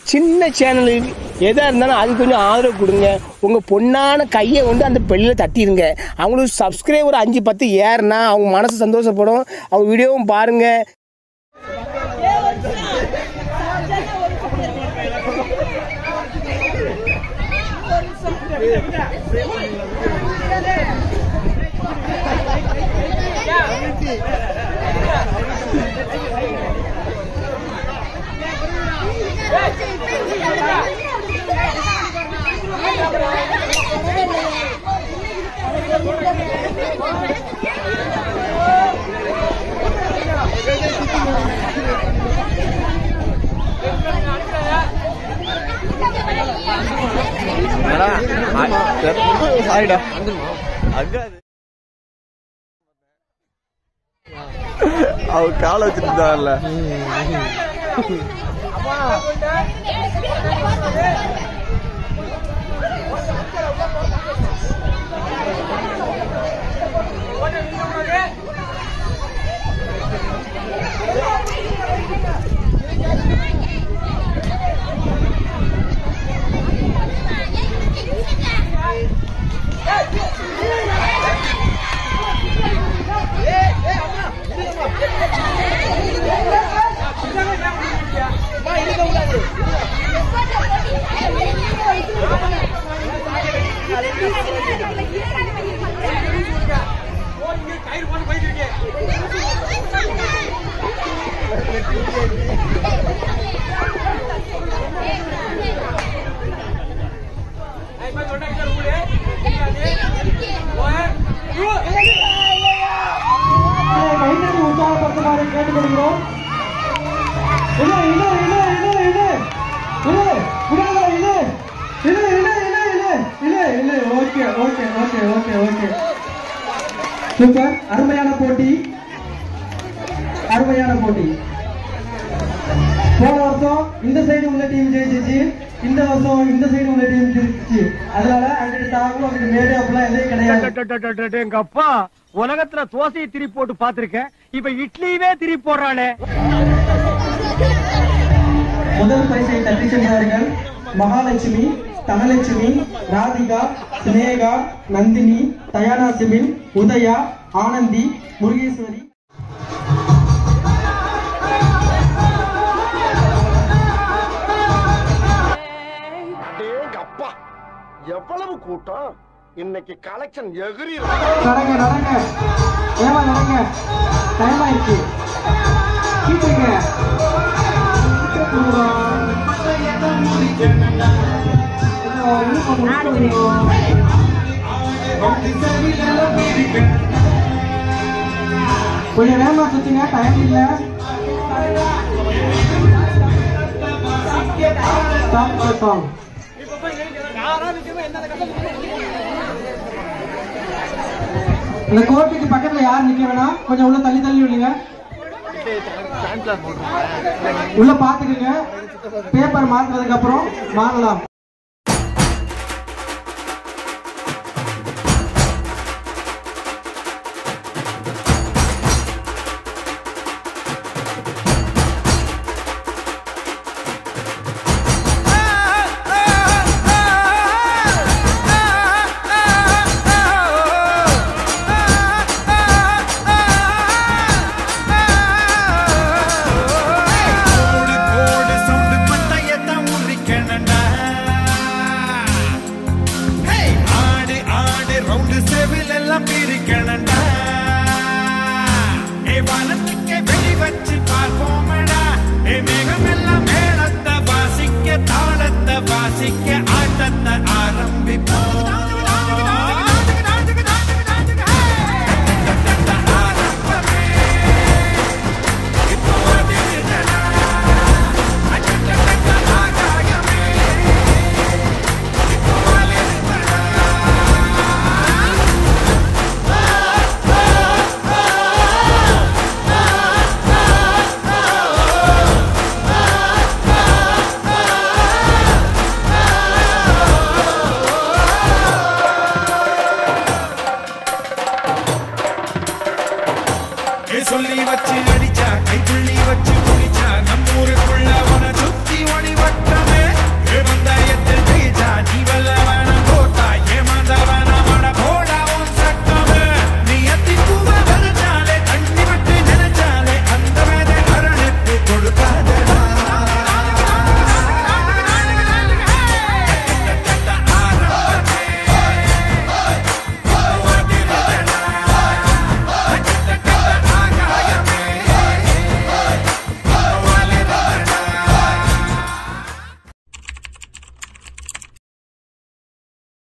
சின்ன சேனல் எதாக இருந்தாலும் அது கொஞ்சம் ஆதரவு கொடுங்க உங்கள் பொண்ணான கையை வந்து அந்த பெல்லில் தட்டிடுங்க அவங்களுக்கு சப்ஸ்கிரைபர் அஞ்சு பத்து ஏறுனா அவங்க மனசு சந்தோஷப்படும் அவங்க வீடியோவும் பாருங்கள் சாரிடா அங்க அவ கால வச்சிருந்தாருல கைத்தறி உற்சாகப்படுத்துமாறு கேட்டுக்கொள்கிறோம் இழு, இழு, இழு, இழு, இழு. இழு, விடாத, இழு. இழு, இழு, இழு, இழு. இழு, இழு. Okay okay okay okay okay super அருமையான போட்டி அருமையான போட்டி போன வருஷம் இந்த சைடு உள்ள டீம் ஜெயிச்சிச்சு இந்த வருஷம் இந்த சைடு உள்ள டீம் ஜெயிச்சிச்சு அதனால அங்கிட்டு தாகம் அங்கிட்டு மேடு அப்படிலாம் எதுவும் கிடையாது எங்க அப்பா உலகத்துல தோசையை திரி போட்டு பாத்திருக்கேன் இப்ப இட்லியவே திரி போடுறானே முதல் பரிசை தட்டி சென்றார்கள் மகாலட்சுமி தனலட்சுமி ராதிகா சினேகா நந்தினி தயானா சிபின் உதயா ஆனந்தி முருகேஸ்வரி அப்பா எவ்வளவு கூட்டம் இன்னைக்கு கலெக்ஷன் எகிரி நடங்க நடங்க ஏமா நடங்க டைம் ஆயிடுச்சு கீட்டுங்க கொஞ்சம் நேரமா சுத்துங்க டைம் இல்ல ஸ்டாப் த சாங் இந்த கோர்ட்டுக்கு பக்கத்துல யார் நிக்க வேணாம் கொஞ்சம் உள்ள தள்ளி தள்ளி விடுங்க உள்ள பாத்துக்கங்க பேப்பர் மாத்துறதுக்கு அப்புறம் மாறலாம்